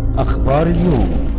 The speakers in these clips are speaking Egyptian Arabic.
أخبار اليوم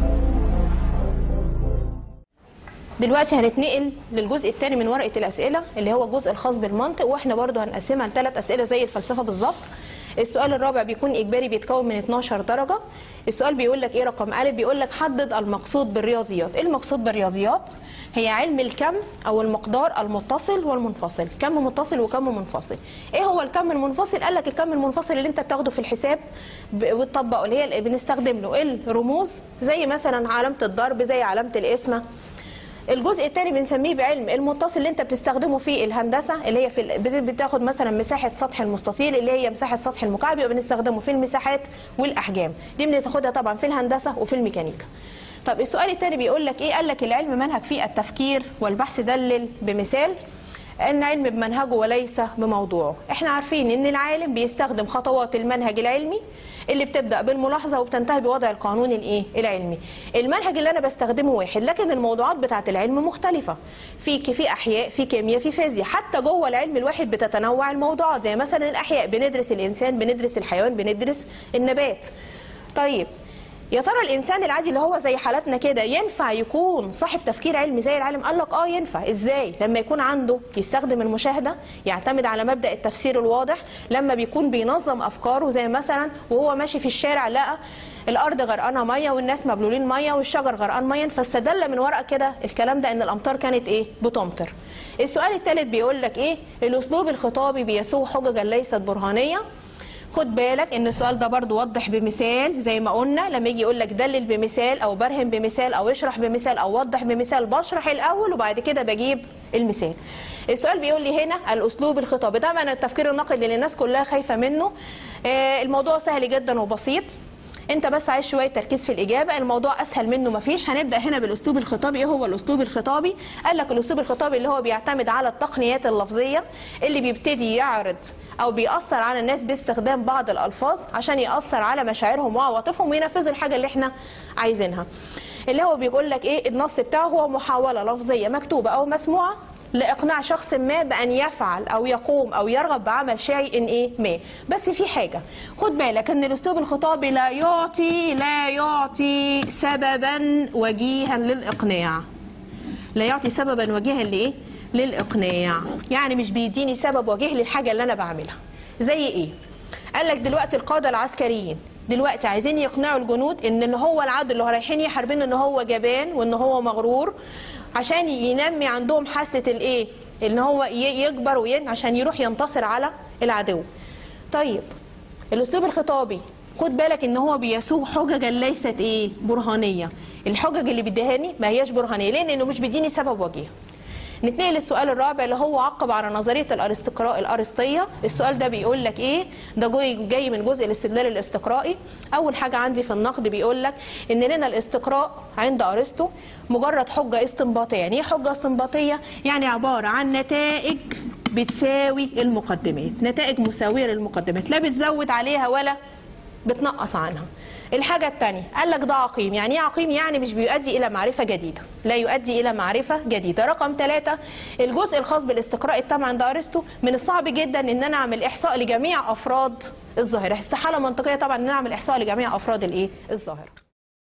دلوقتي هنتنقل للجزء الثاني من ورقه الاسئله اللي هو الجزء الخاص بالمنطق واحنا برضو هنقسمها لثلاث اسئله زي الفلسفه بالظبط السؤال الرابع بيكون اجباري بيتكون من 12 درجه السؤال بيقول لك ايه رقم ا بيقول لك حدد المقصود بالرياضيات ايه المقصود بالرياضيات هي علم الكم او المقدار المتصل والمنفصل كم متصل وكم منفصل ايه هو الكم المنفصل قال لك الكم المنفصل اللي انت بتاخده في الحساب ب- وتطبقه اللي هي اللي بنستخدم له الرموز زي مثلا علامه الضرب زي علامه القسمه الجزء الثاني بنسميه بعلم المتصل اللي انت بتستخدمه في الهندسه اللي هي في ال- بت- بتاخد مثلا مساحه سطح المستطيل اللي هي مساحه سطح المكعب يبقى بنستخدمه في المساحات والاحجام دي بناخدها طبعا في الهندسه وفي الميكانيكا طب السؤال الثاني بيقول لك ايه قال لك العلم منهج فيه التفكير والبحث دلل بمثال ان علم بمنهجه وليس بموضوعه احنا عارفين ان العالم بيستخدم خطوات المنهج العلمي اللي بتبدا بالملاحظه وبتنتهي بوضع القانون الايه العلمي المنهج اللي انا بستخدمه واحد لكن الموضوعات بتاعه العلم مختلفه في ك- في احياء في كيمياء في فيزياء حتى جوه العلم الواحد بتتنوع الموضوعات زي مثلا الاحياء بندرس الانسان بندرس الحيوان بندرس النبات طيب يا ترى الانسان العادي اللي هو زي حالتنا كده ينفع يكون صاحب تفكير علمي زي العالم قال لك اه ينفع ازاي لما يكون عنده يستخدم المشاهده يعتمد على مبدا التفسير الواضح لما بيكون بينظم افكاره زي مثلا وهو ماشي في الشارع لقى الارض غرقانه ميه والناس مبلولين ميه والشجر غرقان ميه فاستدل من ورقه كده الكلام ده ان الامطار كانت ايه بتمطر السؤال الثالث بيقول لك ايه الاسلوب الخطابي بيسوق حججا ليست برهانيه خد بالك ان السؤال ده برضو وضح بمثال زي ما قلنا لما يجي يقول لك دلل بمثال او برهن بمثال او اشرح بمثال او وضح بمثال بشرح الاول وبعد كده بجيب المثال السؤال بيقول لي هنا الاسلوب الخطابي ده من التفكير النقدي اللي الناس كلها خايفه منه آه، الموضوع سهل جدا وبسيط انت بس عايز شويه تركيز في الاجابه الموضوع اسهل منه مفيش هنبدا هنا بالاسلوب الخطابي ايه هو الاسلوب الخطابي قال لك الاسلوب الخطابي اللي هو بيعتمد على التقنيات اللفظيه اللي بيبتدي يعرض او بيأثر على الناس باستخدام بعض الالفاظ عشان يأثر على مشاعرهم وعواطفهم وينفذوا الحاجه اللي احنا عايزينها اللي هو بيقول لك ايه النص بتاعه هو محاوله لفظيه مكتوبه او مسموعه لاقناع شخص ما بان يفعل او يقوم او يرغب بعمل شيء ايه ما بس في حاجه خد بالك ان الاسلوب الخطابي لا يعطي لا يعطي سببا وجيها للاقناع لا يعطي سببا وجيها لايه للاقناع يعني مش بيديني سبب وجيه للحاجه اللي انا بعملها زي ايه قال لك دلوقتي القاده العسكريين دلوقتي عايزين يقنعوا الجنود ان اللي هو العدو اللي هو رايحين يحاربين ان هو جبان وان هو مغرور عشان ينمي عندهم حاسه الايه ان هو ي- يكبر وين عشان يروح ينتصر على العدو طيب الاسلوب الخطابي خد بالك ان هو بيسوق حججا ليست ايه برهانيه الحجج اللي بيديهاني ما هياش برهانيه ليه لانه مش بيديني سبب وجيه نتنقل للسؤال الرابع اللي هو عقب على نظريه الارستقراء الارسطيه السؤال ده بيقول لك ايه ده جاي جاي من جزء الاستدلال الاستقرائي اول حاجه عندي في النقد بيقول لك ان لنا الاستقراء عند ارسطو مجرد حجه استنباطيه يعني ايه حجه استنباطيه يعني عباره عن نتائج بتساوي المقدمات نتائج مساويه للمقدمات لا بتزود عليها ولا بتنقص عنها الحاجة الثانية قال لك ده عقيم يعني ايه عقيم يعني مش بيؤدي إلى معرفة جديدة لا يؤدي إلى معرفة جديدة رقم ثلاثة الجزء الخاص بالاستقراء التام عند أرسطو من الصعب جدا إن أنا أعمل إحصاء لجميع أفراد الظاهرة استحالة منطقية طبعا إن أنا أعمل إحصاء لجميع أفراد الإيه الظاهرة